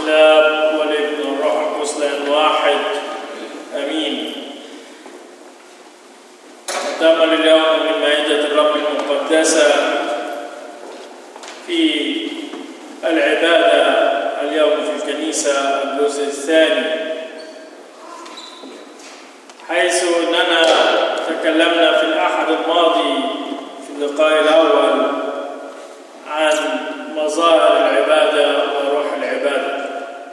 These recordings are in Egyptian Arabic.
الاب والابن والروح القدس لان واحد امين نتامل اليوم من مائده الرب المقدسه في العباده اليوم في الكنيسه الجزء الثاني حيث اننا تكلمنا في الاحد الماضي في اللقاء الاول عن مظاهر العباده وروح العباده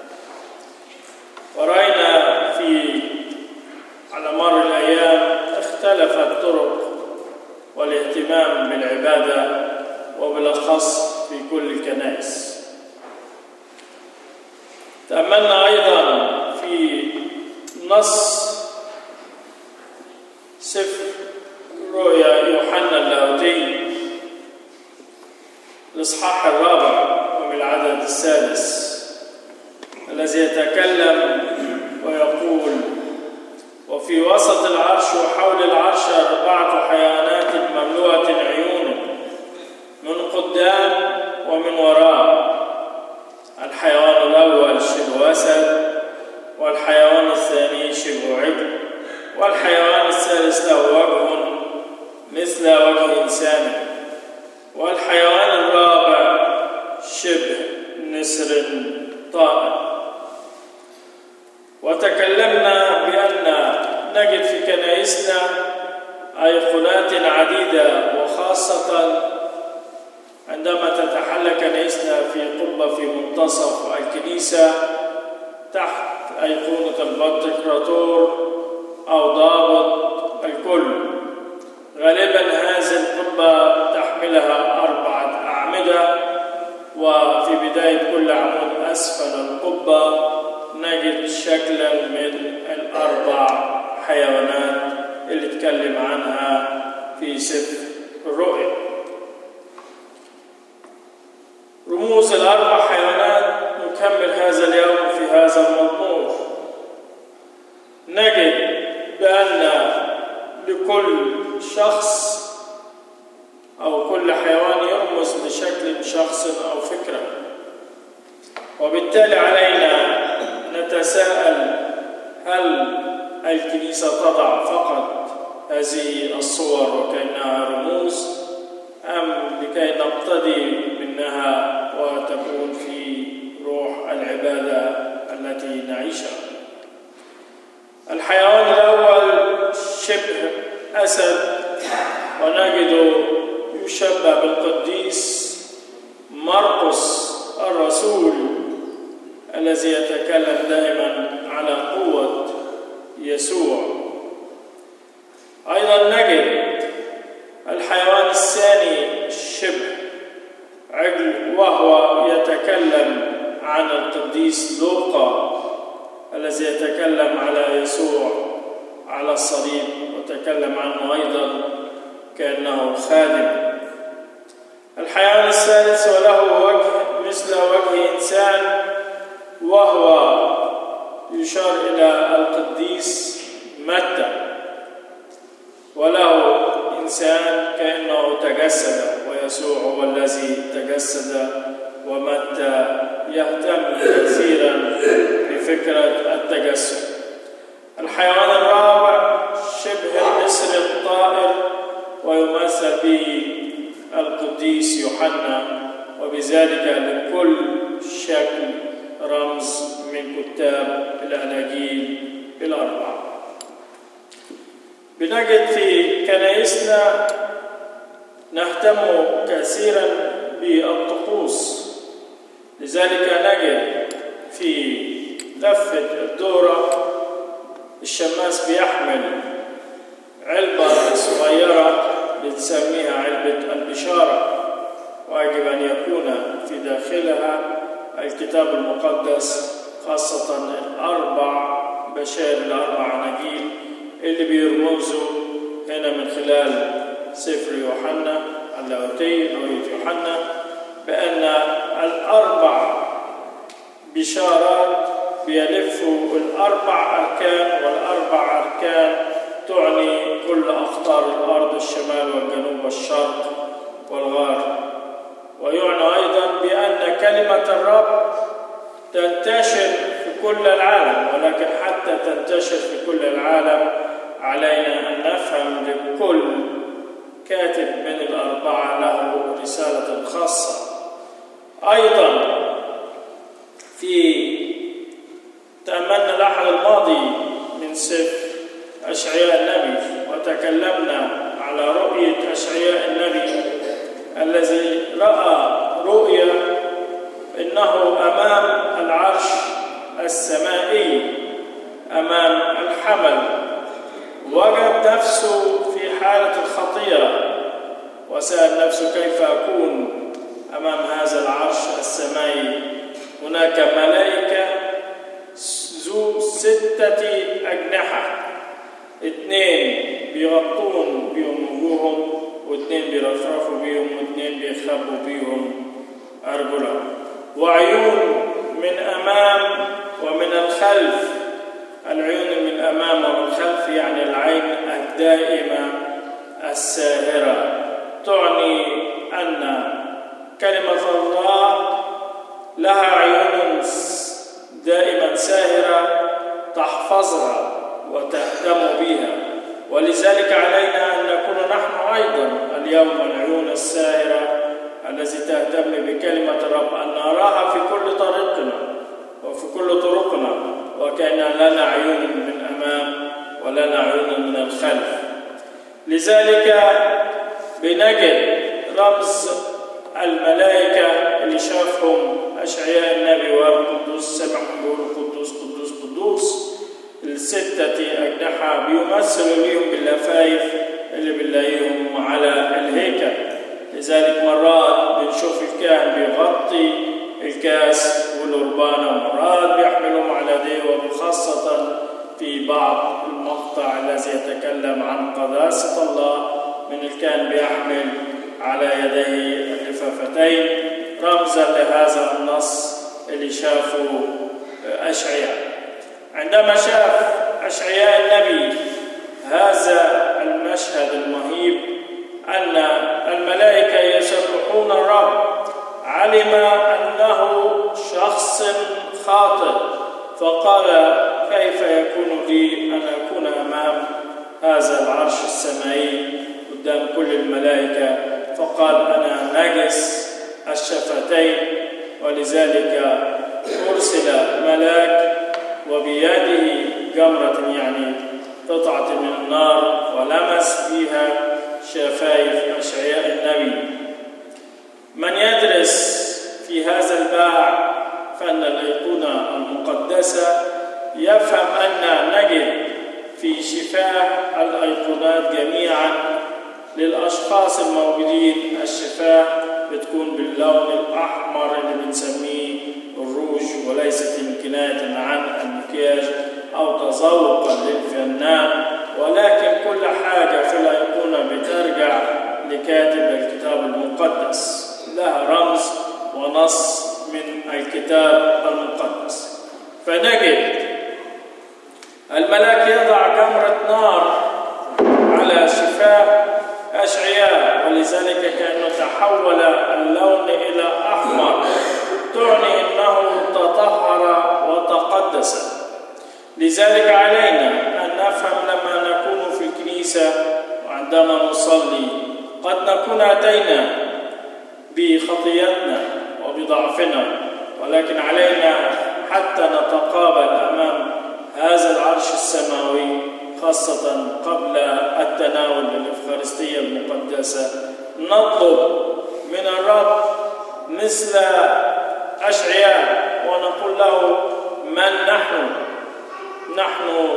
ورأينا في على مر الأيام اختلفت طرق والاهتمام بالعبادة وبالأخص في كل الكنائس تأملنا أيضا في نص سفر رؤيا يوحنا اللاهوتي الإصحاح الرابع ومن العدد السادس الذي يتكلم ويقول وفي وسط العرش وحول العرش أربعة حيوانات مملوءة عيون من قدام ومن وراء الحيوان الأول شبه أسد والحيوان الثاني شبه عجل والحيوان الثالث له وجه مثل وجه إنسان والحيوان الرابع شبه نسر طائر وتكلمنا بأن نجد في كنائسنا أيقونات عديدة وخاصة عندما تتحلى كنائسنا في قبة في منتصف الكنيسة تحت أيقونة البنتكراتور أو ضابط الكل غالبا هذه القبة تحملها أربعة أعمدة وفي بداية كل عمود أسفل القبة نجد شكلا من الأربع حيوانات اللي اتكلم عنها في سفر الرؤيا رموز الأربع حيوانات نكمل هذا اليوم في هذا المضمور نجد بأن لكل شخص أو كل حيوان يرمز لشكل شخص أو فكرة وبالتالي علينا نتساءل هل الكنيسة تضع فقط هذه الصور وكأنها رموز أم لكي نقتدي منها وتكون في روح العبادة التي نعيشها الحيوان الأول شبه أسد ونجد يشبه بالقديس مرقس الرسول الذي يتكلم دائما على قوة يسوع أيضا نجد الحيوان الثاني شبه عجل وهو يتكلم عن القديس لوقا الذي يتكلم على يسوع على الصليب وتكلم عنه أيضا كأنه خادم الحيوان الثالث وله وجه مثل وجه إنسان وهو يشار إلى القديس متى وله إنسان كأنه تجسد ويسوع هو الذي تجسد ومتى يهتم كثيرا بفكرة التجسد الحيوان الرابع شبه النسر الطائر ويمثل به القديس يوحنا وبذلك لكل شكل رمز من كتاب الأناجيل الأربعة بنجد في كنائسنا نهتم كثيرا بالطقوس لذلك نجد في لفة الدورة الشماس بيحمل علبة صغيرة بنسميها علبة البشارة ويجب أن يكون في داخلها الكتاب المقدس خاصة الأربع بشائر الأربع أناجيل اللي بيرمزوا هنا من خلال سفر يوحنا اللاهوتي رؤية يوحنا بأن الأربع بشارات بيلفوا الأربع أركان والأربع أركان تعني كل أقطار الأرض الشمال والجنوب والشرق والغرب ويعنى أيضا بأن كلمة الرب تنتشر في كل العالم ولكن حتى تنتشر في كل العالم علينا أن نفهم لكل كاتب من الأربعة له رسالة خاصة أيضا في تأملنا الأحد الماضي من سفر أشعياء النبي وتكلمنا على رؤية أشعياء النبي الذي رأى رؤيا إنه أمام العرش السمائي أمام الحمل وجد نفسه في حالة الخطيئة وسأل نفسه كيف أكون أمام هذا العرش السمائي هناك ملائكة ذو ستة أجنحة اثنين بيغطون بيهم وجوههم واثنين بيرفرفوا بيهم واثنين بيخبوا بيهم أرجلهم وعيون من أمام ومن الخلف العيون من الأمام ومن الخلف يعني العين الدائمة الساهرة تعني أن كلمة الله لها عيون دائما ساهرة تحفظها وتهتم بها ولذلك علينا أن نكون نحن أيضا اليوم العيون الساهرة التي تهتم بكلمة الرب أن نراها في كل طريقنا وفي كل طرقنا وكأن لنا عيون من أمام ولنا عيون من الخلف لذلك بنجد رمز الملائكة اللي شافهم أشعياء النبي والقدوس سبع بيقولوا قدوس قدوس قدوس الستة أجنحة بيمثلوا ليهم باللفايف اللي بنلاقيهم على الهيكل لذلك مرات بنشوف الكاهن بيغطي الكاس والأربانة ومرات بيحملهم على يديه وخاصة في بعض المقطع الذي يتكلم عن قداسة الله من الكاهن بيحمل على يديه اللفافتين رمزا لهذا النص اللي شافه أشعياء عندما شاف أشعياء النبي هذا المشهد المهيب أن الملائكة يسبحون الرب علم أنه شخص خاطئ فقال كيف يكون لي أن أكون أمام هذا العرش السمائي قدام كل الملائكة فقال أنا نجس الشفتين ولذلك أرسل ملاك وبيده جمرة يعني قطعة من النار ولمس بها شفايف أشعياء النبي من يدرس في هذا الباع فن الأيقونة المقدسة يفهم أن نجد في شفاه الأيقونات جميعا للأشخاص الموجودين الشفاه بتكون باللون الأحمر اللي بنسميه الروج وليست كناية عن المكياج أو تذوقا للفنان ولكن كل حاجة في الأيقونة بترجع لكاتب الكتاب المقدس لها رمز ونص من الكتاب المقدس فنجد الملاك يضع جمرة نار على شفاه أشعياء ولذلك كأنه تحول اللون إلى أحمر تعني أنه تطهر وتقدس لذلك علينا أن نفهم لما نكون في الكنيسة وعندما نصلي قد نكون أتينا بخطيتنا وبضعفنا ولكن علينا حتى نتقابل أمام هذا العرش السماوي خاصة قبل التناول للإفخارستية المقدسة نطلب من الرب مثل أشعياء ونقول له من نحن نحن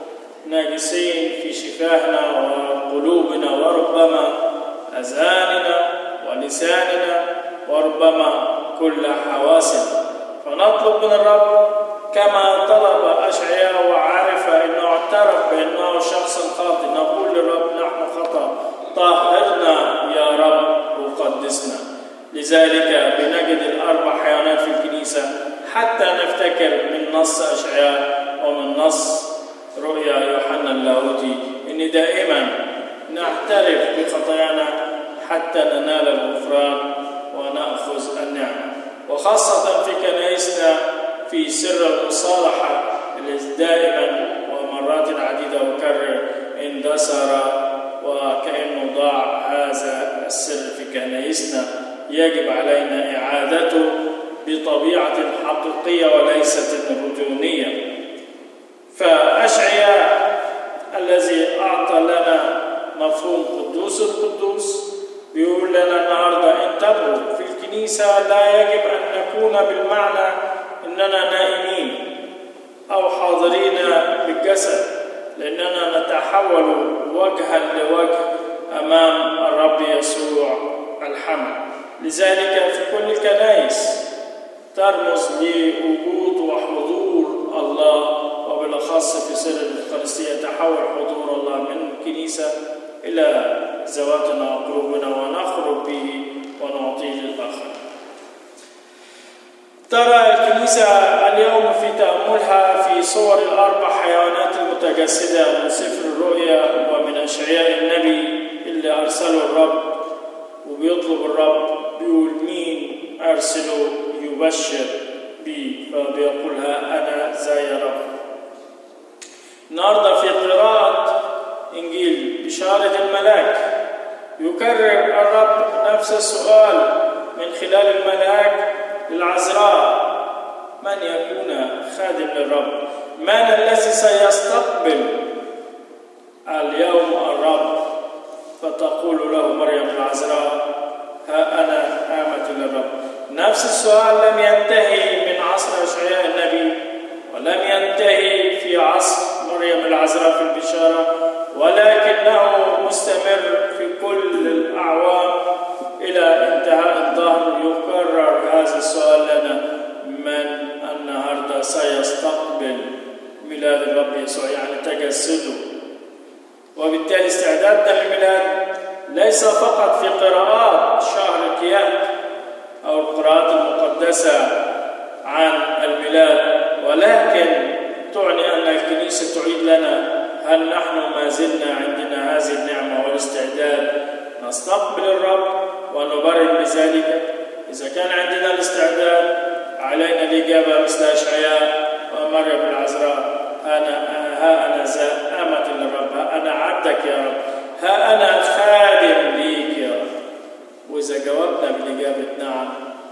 ناجسين في شفاهنا وقلوبنا وربما أذاننا ولساننا وربما كل حواسنا فنطلب من الرب كما طلب أشعياء وعرف أنه اعترف بأنه شخص خاطئ نقول للرب نحن خطأ طهرنا يا رب وقدسنا لذلك بنجد الأربع حيوانات في الكنيسة حتى نفتكر من نص أشعياء ومن نص رؤيا يوحنا اللاهوتي ان دائما نعترف بخطايانا حتى ننال الغفران وناخذ النعمه وخاصه في كنائسنا في سر المصالحة الذي دائما ومرات عديدة أكرر اندثر وكأنه ضاع هذا السر في كنائسنا يجب علينا إعادته بطبيعة حقيقية وليست رجونية فأشعياء الذي أعطى لنا مفهوم قدوس القدوس بيقول لنا النهارده انتبهوا في الكنيسة لا يجب أن نكون بالمعنى أننا نائمين أو حاضرين بالجسد لأننا نتحول وجها لوجه أمام الرب يسوع الحمد لذلك في كل الكنائس ترمز لوجود وحضور الله وبالأخص في سر الإفخارستية تحول حضور الله من الكنيسة إلى ذواتنا وقلوبنا ونخرج به ونعطيه للآخر ترى الكنيسة اليوم في تأملها في صور الأربع حيوانات المتجسدة من سفر الرؤيا ومن أشعياء النبي اللي أرسله الرب وبيطلب الرب بيقول مين أرسله يبشر بي فبيقول ها أنا زي رب النهارده في قراءة إنجيل بشارة الملاك يكرر الرب نفس السؤال من خلال الملاك للعذراء من يكون خادم للرب من الذي سيستقبل اليوم الرب فتقول له مريم العذراء ها أنا آمة للرب نفس السؤال لم ينتهي من عصر أشعياء النبي ولم ينتهي في عصر مريم العذراء في البشارة ولكنه مستمر في كل الأعوام إلى انتهاء الظهر يكرر هذا السؤال لنا من النهارده سيستقبل ميلاد الرب يسوع يعني تجسده وبالتالي استعدادنا للميلاد ليس فقط في قراءات شهر الكيان أو القراءات المقدسة عن الميلاد ولكن تعني أن الكنيسة تعيد لنا هل نحن ما زلنا عندنا هذه النعمة والاستعداد نستقبل الرب ونبرر بذلك إذا كان عندنا الاستعداد علينا الإجابة مثل أشعياء ومريم العذراء أنا ها أنا ذا أمة للرب ها أنا عبدك يا رب ها أنا خادم ليك يا رب وإذا جاوبنا بالإجابة نعم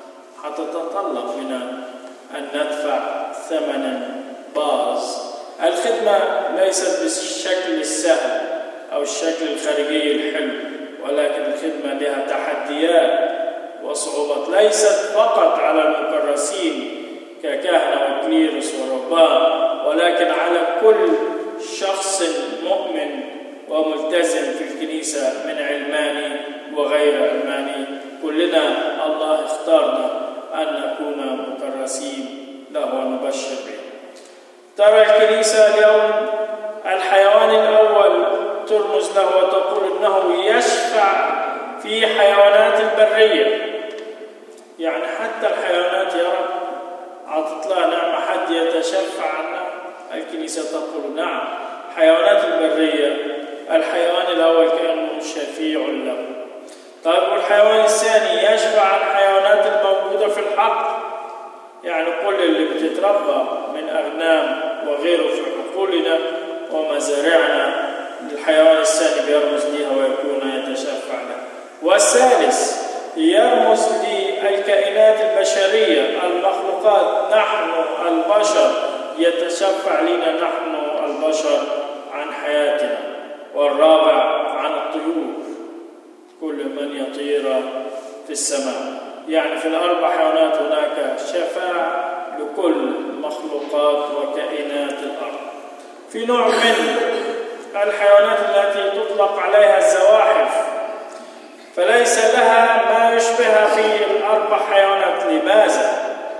حتتطلب منا أن ندفع ثمنا باظ الخدمة ليست بالشكل السهل أو الشكل الخارجي الحلو ولكن الخدمة لها تحديات وصعوبات ليست فقط على المكرسين ككهنة وكليرس ورهبان ولكن على كل شخص مؤمن وملتزم في الكنيسة من علماني وغير علماني كلنا الله اختارنا أن نكون مكرسين له ونبشر به ترى الكنيسة اليوم الحيوان الأول ترمز له وتقول إنه يشفع في حيوانات البرية يعني حتى الحيوانات يا رب عطت لها نعمة حد يتشفع عنها الكنيسة تقول نعم حيوانات البرية الحيوان الأول كأنه شفيع له طيب والحيوان الثاني يشفع عن الحيوانات الموجودة في الحق يعني كل اللي بتتربى من أغنام وغيره في حقولنا ومزارعنا الحيوان الثاني بيرمز لها ويكون يتشفع له والثالث يرمز للكائنات البشرية المخلوقات نحن البشر يتشفع لنا نحن البشر عن حياتنا والرابع عن الطيور كل من يطير في السماء يعني في الأربع حيوانات هناك شفاعة لكل مخلوقات وكائنات الأرض في نوع من الحيوانات التي تطلق عليها الزواحف فليس لها ما يشبهها في الأربع حيوانات لماذا؟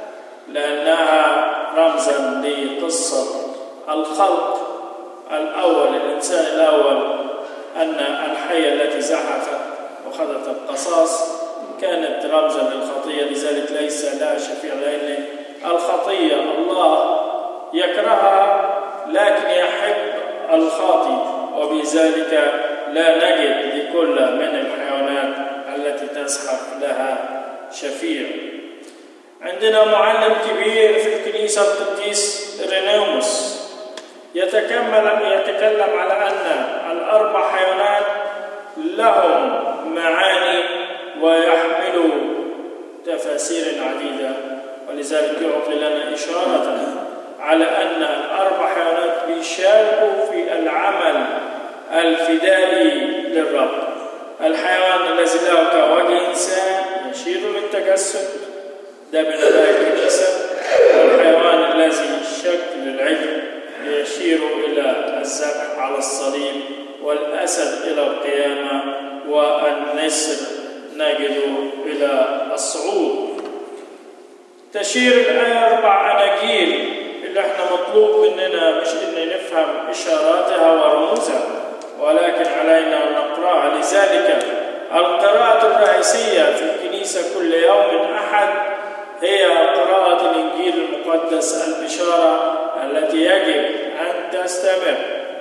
لأنها رمزا لقصة الخلق الأول الإنسان الأول أن الحية التي زحفت وخذت القصاص كانت رمزا للخطية لذلك ليس لها شفيع لأن الخطية الله يكرهها لكن يحب الخاطي وبذلك لا نجد لكل من الحيوانات التي تزحف لها شفيع عندنا معلم كبير في الكنيسة القديس رينيوموس يتكمل يتكلم على أن الأربع حيوانات لهم معاني ويحملوا تفاسير عديدة ولذلك يعطي لنا إشارة على أن الأربع حيوانات بيشاركوا في العمل الفدائي للرب الحيوان الذي له كوجه إنسان يشير للتجسد ده من أباء الكنيسة والحيوان الذي شكل العجل يشير إلى الذبح على الصليب والأسد إلى القيامة والنسر نجد إلى الصعود تشير الآية أربع أناجيل اللي احنا مطلوب مننا مش إن نفهم إشاراتها ورموزها ولكن علينا أن نقرأها لذلك القراءة الرئيسية في الكنيسة كل يوم أحد هي قراءة الإنجيل المقدس البشارة التي يجب أن تستمر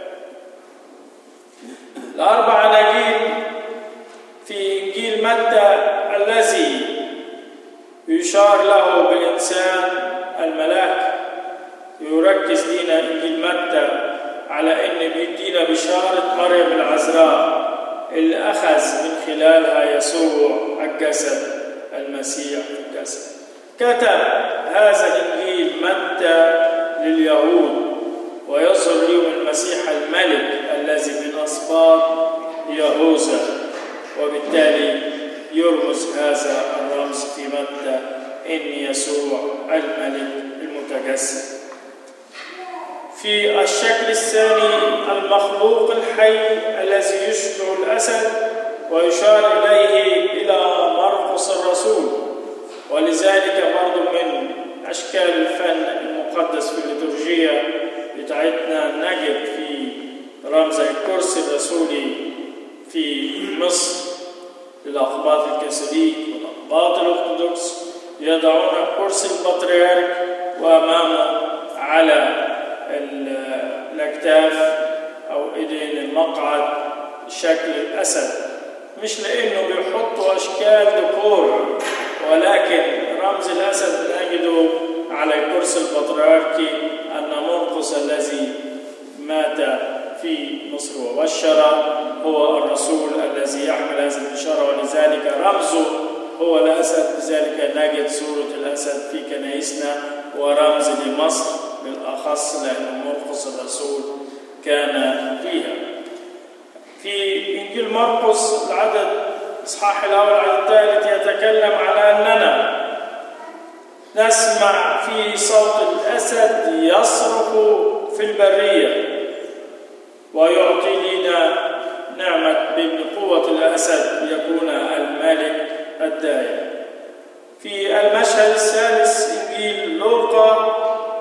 الأربع أناجيل في إنجيل متى الذي يشار له بالإنسان الملاك يركز لنا إنجيل متى على إن بيدينا بشارة مريم العذراء اللي أخذ من خلالها يسوع الجسد المسيح في الجسد كتب هذا الإنجيل متى لليهود ويظهر لهم المسيح الملك الذي من أسباط يهوذا وبالتالي يرمز هذا الرمز في متى إن يسوع الملك المتجسد في الشكل الثاني المخلوق الحي الذي يشبه الأسد ويشار إليه إلى مرقس الرسول ولذلك برضو من أشكال الفن المقدس في الليتورجية بتاعتنا نجد في رمز الكرسي الرسولي في مصر للأقباط الكاثوليك والأقباط الأرثوذكس يضعون كرسي البطريرك وأمامه على الأكتاف أو إيدين المقعد شكل الأسد مش لأنه بيحطوا أشكال ديكور ولكن رمز الأسد نجده على الكرسي البطريركي أن مرقس الذي مات في مصر وبشر هو الرسول الذي يحمل هذه البشارة ولذلك رمزه هو الأسد لذلك نجد صورة الأسد في كنائسنا ورمز لمصر بالأخص لأن مرقس الرسول كان فيها في إنجيل مرقس العدد إصحاح الأول على الثالث يتكلم على أننا نسمع في صوت الأسد يصرخ في البرية ويعطي لنا نعمة بأن قوة الأسد يكون الملك الدائم في المشهد الثالث إنجيل لوقا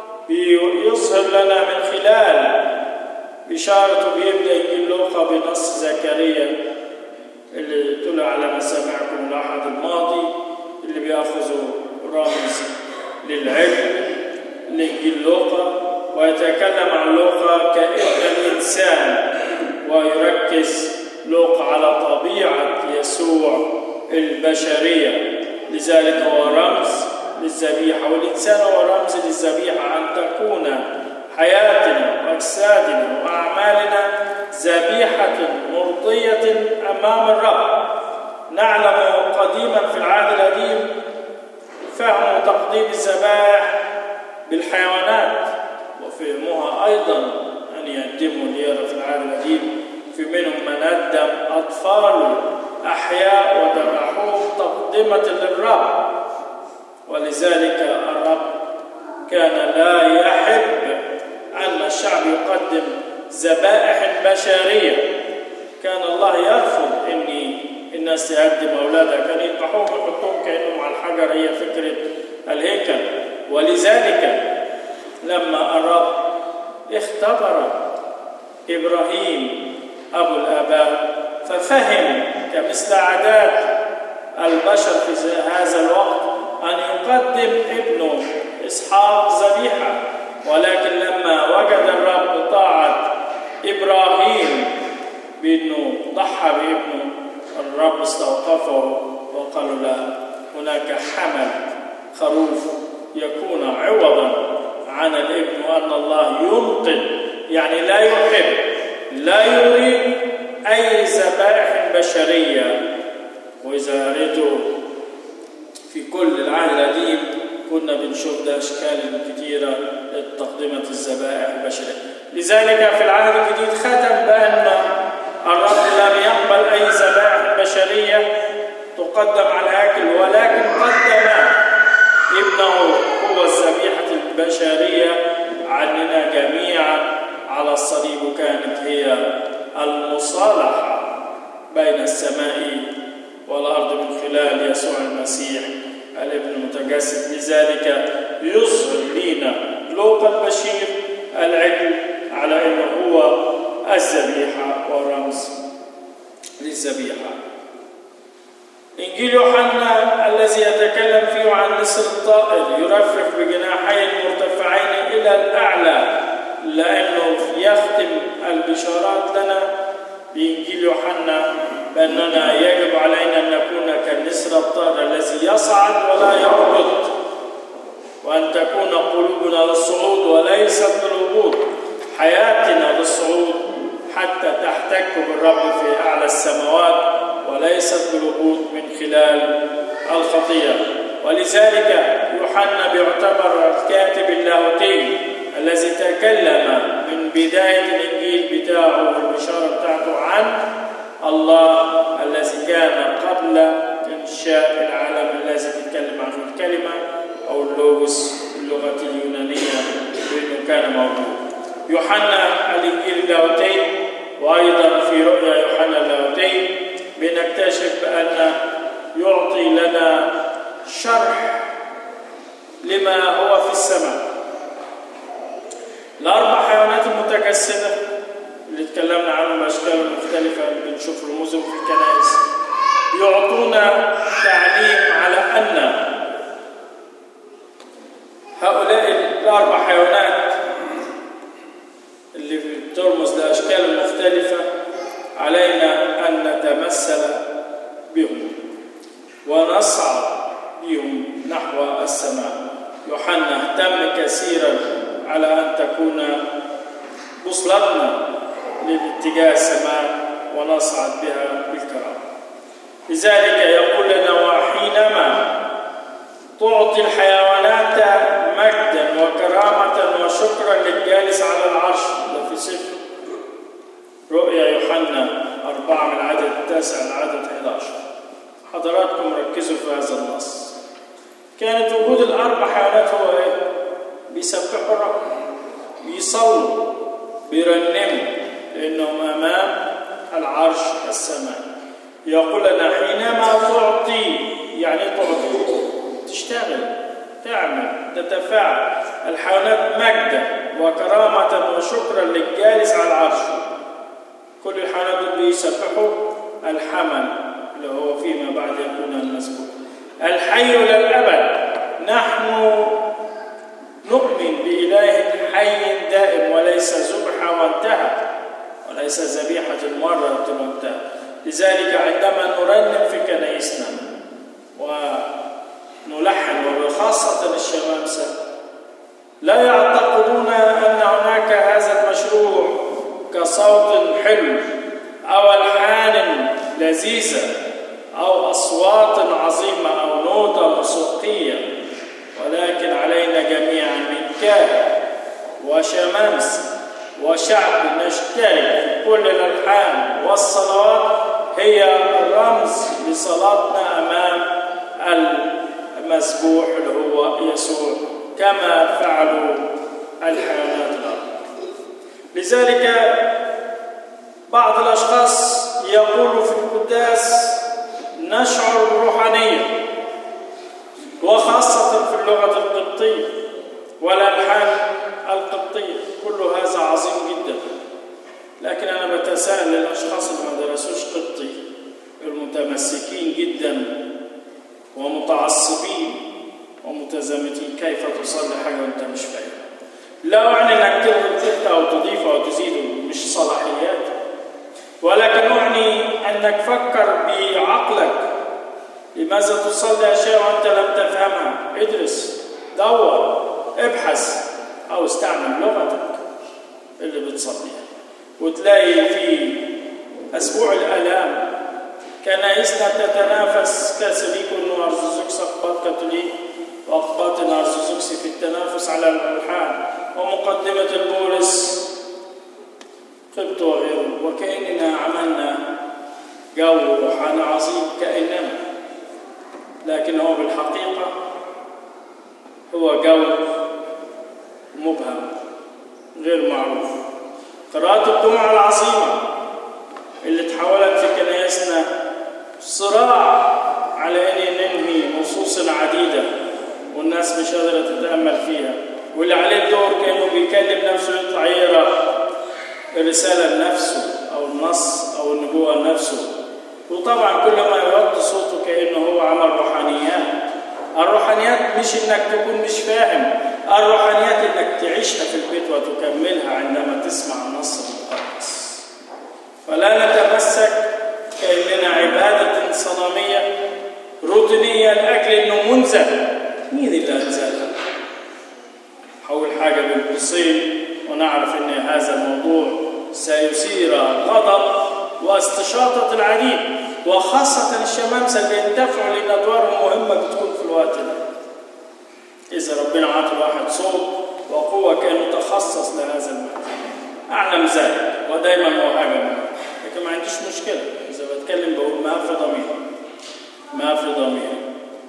يظهر لنا من خلال بشارته بيبدأ إنجيل لوقا بنص زكريا اللي طلع على مسامعكم الأحد الماضي اللي بيأخذوا رمز للعلم لإنجيل لوقا ويتكلم عن لوقا كابن الإنسان ويركز لوقا على طبيعة يسوع البشرية لذلك هو رمز للذبيحة والإنسان هو رمز للذبيحة أن تكون حياتنا وأجسادنا وأعمالنا ذبيحة مرضية أمام الرب نعلم قديما في العهد القديم فهم تقديم الذبائح بالحيوانات وفهموها أيضا أن يقدموا ليرة في العهد القديم في منهم من قدم أطفال أحياء وذبحوهم تقدمة للرب ولذلك الرب كان لا يحب أن الشعب يقدم ذبائح بشرية كان الله يرفض أن الناس تقدم أولادها كان يذبحوهم ويحطوهم كأنهم على الحجر هي فكرة الهيكل ولذلك لما الرب اختبر إبراهيم أبو الآباء ففهم كمثل عادات البشر في هذا الوقت أن يقدم ابنه إسحاق ذبيحة ولكن لما وجد الرب طاعة إبراهيم بأنه ضحى بابنه الرب استوقفه وقال له هناك حمل خروف يكون عوضا عن الابن وأن الله ينقل يعني لا يحب لا يريد أي ذبائح بشرية وإذا ريتوا في كل العهد القديم كنا بنشوف ده أشكال كثيرة لتقدمة الذبائح البشرية لذلك في العهد الجديد ختم بأن الرب لم يقبل أي ذبائح بشرية تقدم على الهيكل ولكن قدم ابنه هو الذبيحة البشرية عننا جميعا على الصليب كانت هي المصالحة بين السماء والأرض من خلال يسوع المسيح الابن المتجسد لذلك يظهر لنا لوقا البشير العجل على انه هو الذبيحه ورمز للذبيحه انجيل يوحنا الذي يتكلم فيه عن نسر الطائر يرفرف بجناحين مرتفعين الى الاعلى لانه يختم البشارات لنا بانجيل يوحنا باننا يجب علينا ان نكون كالنسر الطائر الذي يصعد ولا يهبط وأن تكون قلوبنا للصعود وليست للهبوط حياتنا للصعود حتى تحتك بالرب في أعلى السماوات وليست بالهبوط من خلال الخطية ولذلك يوحنا بيعتبر الكاتب اللاهوتي الذي تكلم من بداية الإنجيل بتاعه والبشارة بتاعته عن الله الذي كان قبل إنشاء العالم الذي يتكلم عنه الكلمة أو اللوغوس باللغة اليونانية بأنه كان موجود يوحنا الإنجيل اللاهوتي وأيضا في رؤيا يوحنا اللاهوتي بنكتشف بأن يعطي لنا شرح لما هو في السماء الأربع حيوانات المتجسدة اللي اتكلمنا عنهم بأشكال مختلفة اللي بنشوف رموزهم في الكنائس يعطونا تعليم على أن هؤلاء الأربع حيوانات اللي بترمز لأشكال مختلفة علينا أن نتمثل بهم ونصعد بهم نحو السماء يوحنا اهتم كثيرا على أن تكون بوصلتنا للاتجاه السماء ونصعد بها بالكرامة لذلك يقول لنا وحينما تعطي الحيوانات مجدا وكرامة وشكرا للجالس على العرش ده في سفر رؤيا يوحنا أربعة من العدد التاسع للعدد 11 حضراتكم ركزوا في هذا النص كانت وجود الأربع حيوانات هو إيه؟ بيسبحوا الرب بيصلوا بيرنموا لأنهم أمام العرش السماء يقول لنا حينما تعطي يعني تعطي تشتغل تعمل تتفاعل الحيوانات مجدا وكرامة وشكرا للجالس على العرش كل الحيوانات دول بيسبحوا الحمل اللي هو فيما بعد يكون المسبوح الحي للأبد نحن نؤمن بإله حي دائم وليس ذبح وانتهى وليس ذبيحة مرة وانتهى لذلك عندما نرنم في كنائسنا ونلحن وبخاصة الشمامسة لا يعتقدون أن هناك هذا المشروع كصوت حلو أو ألحان لذيذة أو أصوات عظيمة أو نوتة موسيقية ولكن علينا جميعا من كاهن وشمامسة وشعب نشترك في كل الألحان والصلوات هي رمز لصلاتنا أمام المسبوح اللي هو يسوع كما فعلوا الحيوانات الأرض لذلك بعض الأشخاص يقول في القداس نشعر بالروحانية وخاصة في اللغة القبطية والألحان القبطية كل هذا عظيم جدا لكن أنا بتساءل للأشخاص اللي ما درسوش قبطي المتمسكين جدا ومتعصبين ومتزمتين كيف تصلي حاجة وأنت مش فاهم لا أعني أنك تلغي أو تضيف أو تزيد مش صلاحيات ولكن أعني أنك فكر بعقلك لماذا تصلي أشياء وأنت لم تفهمها ادرس دور ابحث أو استعمل لغتك اللي بتصليها وتلاقي في أسبوع الآلام كنائسنا تتنافس كاثوليك وارثوذكس أقباط كاثوليك وأقباط أرثوذكسي في التنافس على الألحان ومقدمة البولس قبط وغيره وكأننا عملنا جو روحاني عظيم كأننا لكن هو بالحقيقة هو جو مبهم غير معروف قراءة الجمعة العظيمة اللي تحولت في كنائسنا صراع على أن ننهي نصوص عديدة والناس مش قادرة تتأمل فيها واللي عليه الدور كأنه بيكلم نفسه يطلع يقرأ الرسالة لنفسه أو النص أو النبوة لنفسه وطبعا كل ما يوطي صوته كأنه هو عمل روحانيات الروحانيات مش انك تكون مش فاهم الروحانيات انك تعيشها في البيت وتكملها عندما تسمع النص المقدس فلا نتمسك كأننا عبادة صنمية روتينية لأجل أنه منزل مين اللي أنزلها؟ حول حاجة بين قوسين ونعرف أن هذا الموضوع سيثير غضب واستشاطة العديد وخاصة الشمامسة اللي ينتفعوا لأن أدوارهم مهمة بتكون في الوقت ده إذا ربنا عطى الواحد صوت وقوة كان متخصص لهذا المكان أعلم ذلك ودايما موهبة لكن ما عنديش مشكلة إذا بتكلم بقول ما في ضميري ما في ضميري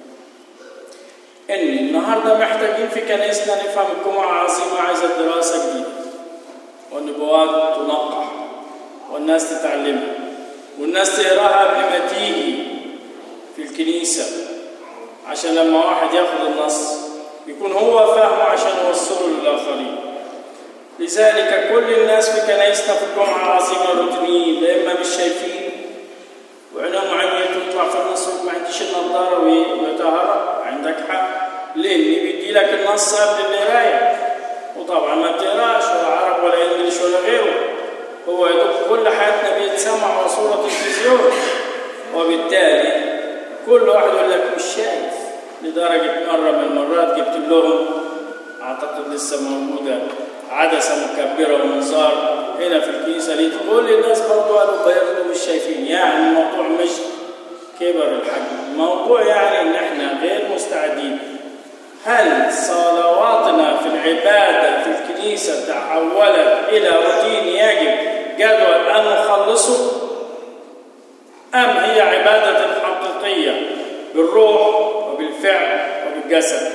إن النهاردة محتاجين في كنيسنا نفهم الجمعة عظيمة عايزة دراسة جديدة والنبوات تنقح والناس تتعلمها والناس تقراها قبل ما تيجي في الكنيسة عشان لما واحد ياخد النص يكون هو فاهمه عشان يوصله للآخرين لذلك كل الناس في كنايسنا في الجمعة العظيمة روتينيين لا إما مش شايفين وعينهم عمية تطلع في النص ما عنديش النضارة ويتهرب عندك حق لأن بيدي لك النص قبل القراية وطبعا ما بتقراش ولا عرب ولا انجليش ولا غيره هو يدوب كل حياتنا بيتسمع وصورة تلفزيون وبالتالي كل واحد يقول لك مش شايف لدرجة مرة من المرات جبت لهم أعتقد لسه موجودة عدسة مكبرة ومنظار هنا في الكنيسة لقيت كل الناس برضه قالوا بياخدوا مش شايفين يعني الموضوع مش كبر الحجم الموضوع يعني إن إحنا غير مستعدين هل صلواتنا في العبادة في الكنيسة تحولت إلى روتين يجب جدول أن نخلصه أم هي عبادة حقيقية بالروح وبالفعل وبالجسد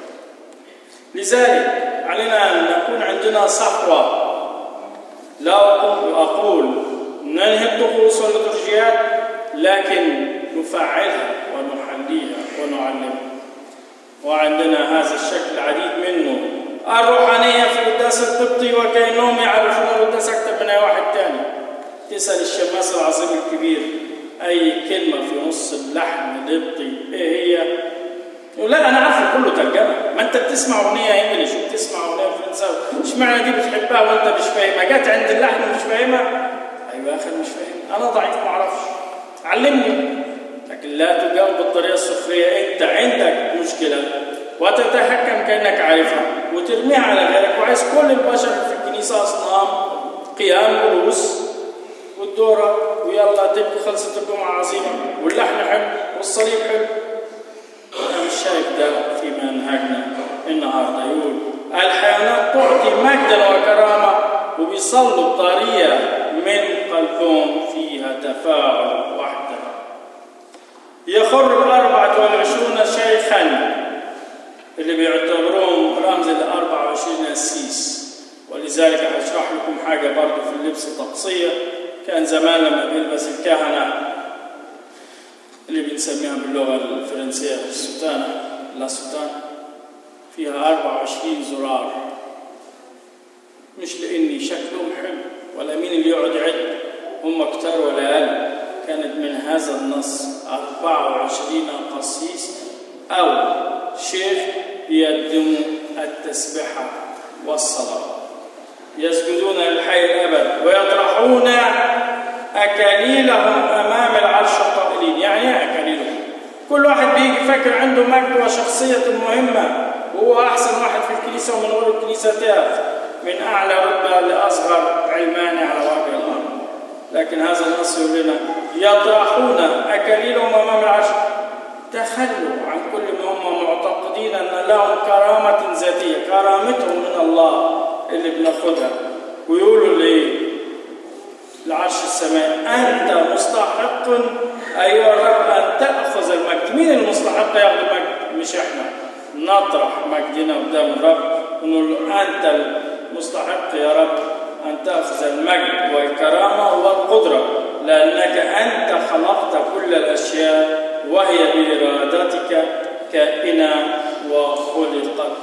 لذلك علينا أن نكون عندنا صحوة لا أقول ننهي الطقوس والليتورجيات لكن نفعلها ونحليها ونعلمها وعندنا هذا الشكل العديد منه الروحانية في القداس القبطي وكأنهم يعرفون القداس أكثر من أي واحد تاني تسأل الشماس العظيم الكبير أي كلمة في نص اللحن القبطي إيه هي؟ يقول لا أنا عارفه كله ترجمة ما أنت بتسمع أغنية إنجليش وبتسمع أغنية فرنساوي إشمعنى دي بتحبها وأنت مش فاهمها جت عند اللحن ومش فاهمها أيوة يا أخي مش فاهم أنا ضعيف ما أعرفش علمني لكن لا تجاوب بالطريقة السخرية أنت عندك مشكلة وتتحكم كأنك عارفها وترميها على غيرك وعايز كل البشر في الكنيسة أصنام قيام جلوس والدورة ويلا تبقى خلصت الجمعة عظيمة واللحن حلو والصليب حلو أنا مش شايف ده في منهجنا النهارده يقول الحيوانات تعطي مجدا وكرامة وبيصلوا بطريقة من قلبهم فيها تفاعل وحدة يخر الأربعة والعشرون شيخا اللي بيعتبروهم رمز ال 24 قسيس ولذلك هشرح لكم حاجة برضه في اللبس الطقسية كان زمان لما بيلبس الكهنة اللي بنسميها باللغة الفرنسية السوتانة لا سوتان فيها 24 زرار مش لأني شكلهم حلو ولا مين اللي يقعد يعد هم كتار ولا أقل كانت من هذا النص 24 قسيس أو شيخ يقدموا التسبحة والصلاة يسجدون للحي الأبد ويطرحون أكاليلهم أمام العرش قائلين يعني إيه أكاليلهم؟ كل واحد بيجي فاكر عنده مجد وشخصية مهمة وهو أحسن واحد في الكنيسة ومن أول الكنيسة تاف من أعلى رتبة لأصغر علماني على وجه الأرض لكن هذا النص يقول لنا يطرحون أكاليلهم أمام العرش تخلوا عن كل ما هم معتقدين أن لهم كرامة ذاتية كرامتهم من الله اللي بناخدها ويقولوا ليه العرش السماء أنت مستحق أيها الرب أن تأخذ المجد مين المستحق ياخذ المجد مش إحنا نطرح مجدنا قدام الرب ونقول له أنت المستحق يا رب أن تأخذ المجد والكرامة والقدرة لأنك أنت خلقت كل الأشياء وهي بإرادتك كائنة وخلقت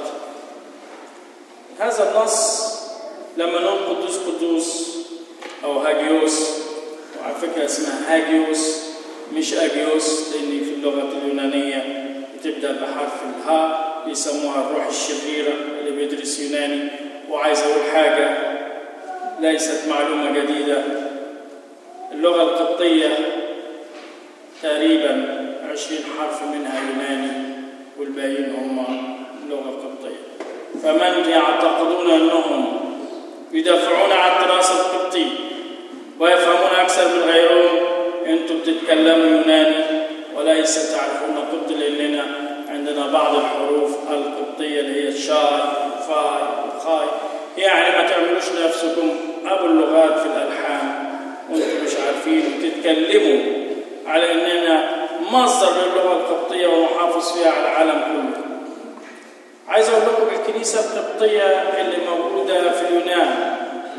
هذا النص لما نقول قدوس قدوس أو هاجيوس وعلى فكرة اسمها هاجيوس مش أجيوس لأن في اللغة اليونانية بتبدأ بحرف الهاء بيسموها الروح الشريرة اللي بيدرس يوناني وعايز أقول حاجة ليست معلومة جديدة اللغة القبطية تقريبا عشرين حرف منها يوناني والباقيين هم لغة قبطية فمن يعتقدون أنهم يدافعون عن الدراسة القبطية ويفهمون أكثر من غيرهم أنتم بتتكلموا يوناني وليس تعرفون قبطي لأننا عندنا بعض الحروف القبطية اللي هي شاي فاي وخاي يعني ما تعملوش نفسكم أبو اللغات في الألحان وأنتم مش عارفين وتتكلموا على أننا مصدر للغة القبطية ومحافظ فيها على العالم كله عايز أقول لكم الكنيسة القبطية اللي موجودة في اليونان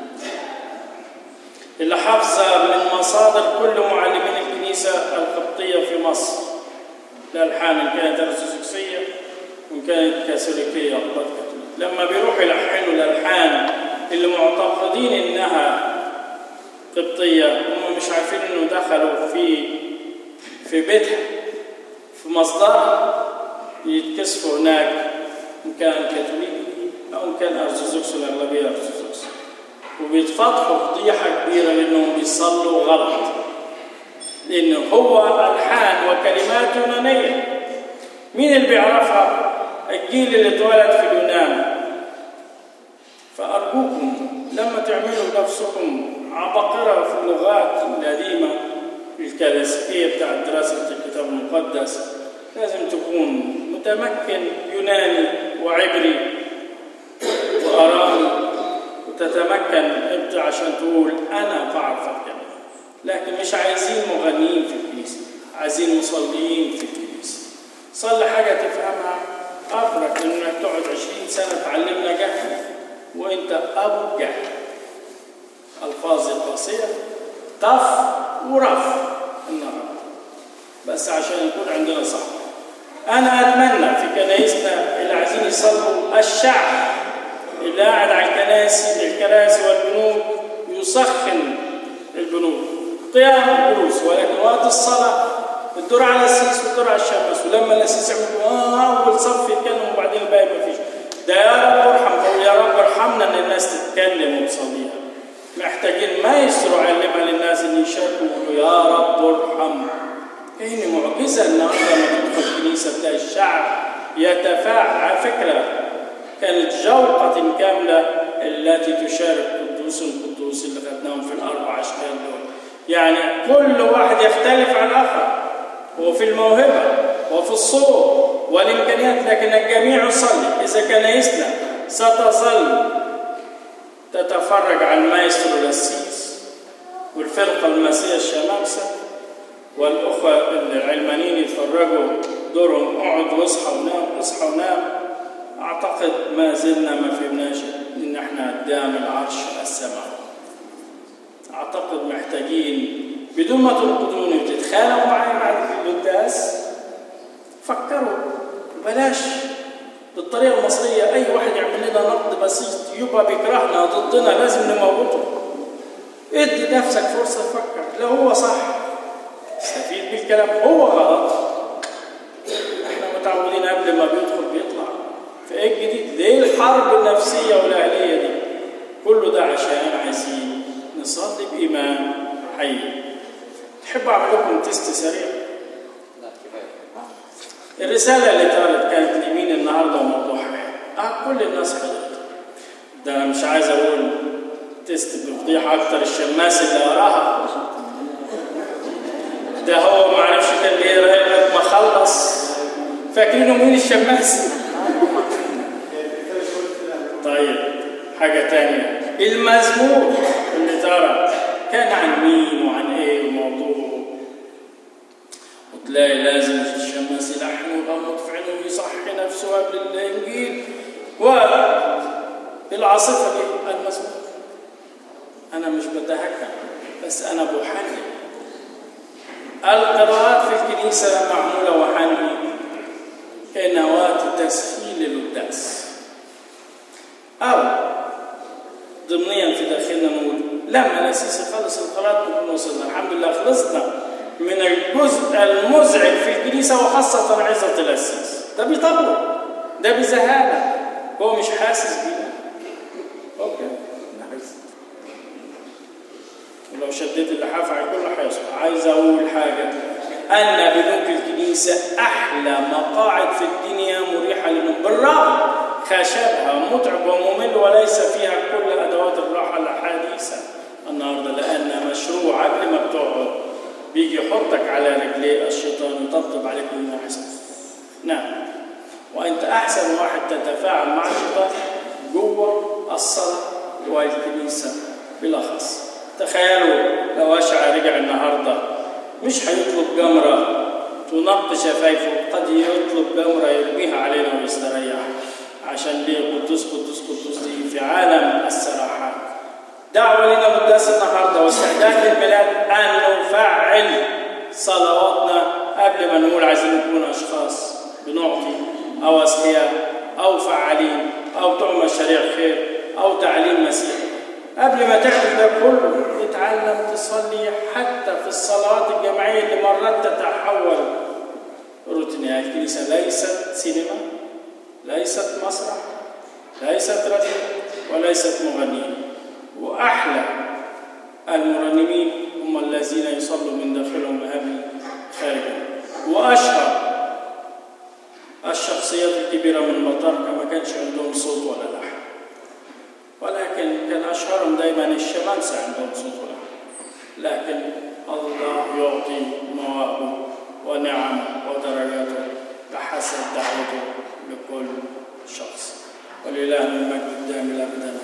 اللي حافظة من مصادر كل معلمين الكنيسة القبطية في مصر الألحان إن كانت أرثوذكسية وإن كانت كاثوليكية لما بيروحوا يلحنوا الألحان اللي معتقدين إنها قبطية هم مش عارفين إنه دخلوا في في بيتها في مصدرها يتكسفوا هناك إن كان كاثوليكي أو إن كان أرثوذكس الأغلبية أرثوذكس وبيتفضحوا فضيحة كبيرة لأنهم بيصلوا غلط لأن هو ألحان وكلمات يونانية مين اللي بيعرفها؟ الجيل اللي اتولد في اليونان فأرجوكم لما تعملوا نفسكم عبقرة في اللغات القديمة الكلاسيكية بتاعت دراسة الكتاب المقدس لازم تكون متمكن يوناني وعبري وأرامي وتتمكن أنت عشان تقول أنا بعرف أتكلم لكن مش عايزين مغنيين في الكنيسة عايزين مصليين في الكنيسة صلي حاجة تفهمها أفرق من إنك تقعد عشرين سنة تعلمنا جهل وأنت أبو جهل ألفاظ قاسية طف ورف النهارده بس عشان يكون عندنا صح أنا أتمنى في كنايسنا اللي عايزين يصلوا الشعب اللي قاعد على الكناسي الكراسي والبنوك يسخن البنوك قيام الجلوس ولكن وقت الصلاة الدور على السيس والدور على الشمس ولما الاسيس يعملوا اه اول صف يتكلم وبعدين الباقي ما فيش ده يا رب ارحم قول يا رب ارحمنا ان الناس تتكلم وتصليها محتاجين ما يسروا علمها للناس ان يشاركوا ويقولوا يا رب ارحم كأن معجزة النهارده لما تدخل الكنيسة تلاقي الشعب يتفاعل على فكرة كانت جوقة كاملة التي تشارك قدوس القدوس اللي خدناهم في الأربع أشكال دول يعني كل واحد يختلف عن الآخر وفي الموهبة وفي الصوت والإمكانيات لكن الجميع يصلي إذا كنايسنا ستظل تتفرج على المايسترو الأسيس والفرقة المسيحية الشمامسة والأخوة العلمانيين يتفرجوا دورهم اقعد واصحى ونام اصحى ونام أعتقد ما زلنا ما فهمناش إن إحنا قدام العرش السماوي أعتقد محتاجين بدون ما تنقدوني وتتخانقوا معايا بعد القداس فكروا بلاش بالطريقة المصرية أي واحد يعمل لنا نقد بسيط يبقى بيكرهنا ضدنا لازم نموته ادي نفسك فرصة تفكر لو هو صح استفيد بالكلام هو غلط احنا متعودين قبل ما بيدخل بيطلع فايه الجديد ليه الحرب النفسية والأهلية دي كله ده عشان عايزين نصلي بإيمان حي تحب أعمل لكم تيست سريع لا كفايه الرسالة اللي طارت كانت لمين النهارده وموضوعها اه كل الناس حضرت ده انا مش عايز اقول تست بفضيحة اكتر الشماس اللي وراها ده هو ما عرفش كان بيقرا لغايه ما خلص فاكرينه مين الشماس طيب حاجة تانية المزمور اللي ترى كان عن مين وعن ايه وموضوع وتلاقي لازم الشماس يلحن ويغمض في عينه ويصحي نفسه قبل الانجيل والعاصفة دي المزمور انا مش بتهكم بس انا بحنن القراءات في الكنيسة معمولة وحني كنواة تسهيل القداس أو ضمنيا في داخلنا نقول لما نسيس خلص القراءات نكون وصلنا الحمد لله خلصنا من الجزء المزعج في الكنيسة وخاصة عظة الأسيس ده بيطول ده بزهالة هو مش حاسس بيه أوكي نحس ولو شديت اللحاف على كل هيصبح عايز أقول حاجة أن بنوك الكنيسة أحلى مقاعد في الدنيا مريحة للنوم بالرغم خشبها متعب وممل وليس فيها كل أدوات الراحة الحديثة النهارده لأن مشروع قبل ما بتقعد بيجي يحطك على رجليه الشيطان ويطبطب عليك ويقول أحسن نعم وأنت أحسن واحد تتفاعل مع الشيطان جوه الصلاة والكنيسة بالأخص تخيلوا لو أشعى رجع النهارده مش هيطلب جمرة تنقش شفايفه قد يطلب جمرة يرميها علينا ويستريح عشان ليه قدوس قدوس قدوس دي في عالم السراحات دعوة لنا قداس النهارده واستعداد للميلاد أن نفعل صلواتنا قبل ما نقول عايزين نكون أشخاص بنعطي أو أذكياء أو فعالين أو بتوع مشاريع خير أو تعليم مسيحي قبل ما تعمل ده كله اتعلم تصلي حتى في الصلوات الجماعية اللي مرات تتحول روتينية الكنيسة ليست سينما ليست مسرح ليست راديو وليست مغنيين وأحلى المرنمين هم الذين يصلوا من داخلهم قبل خارجا وأشهر الشخصيات الكبيرة من مطاركة ما كانش عندهم صوت ولا لحن ولكن كان أشهرهم دايما الشمامسة عندهم صوت ولا لكن الله يعطي مواهبه ونعمه ودرجاته بحسب دعوته لكل شخص ولله المجد الدائم الأبدا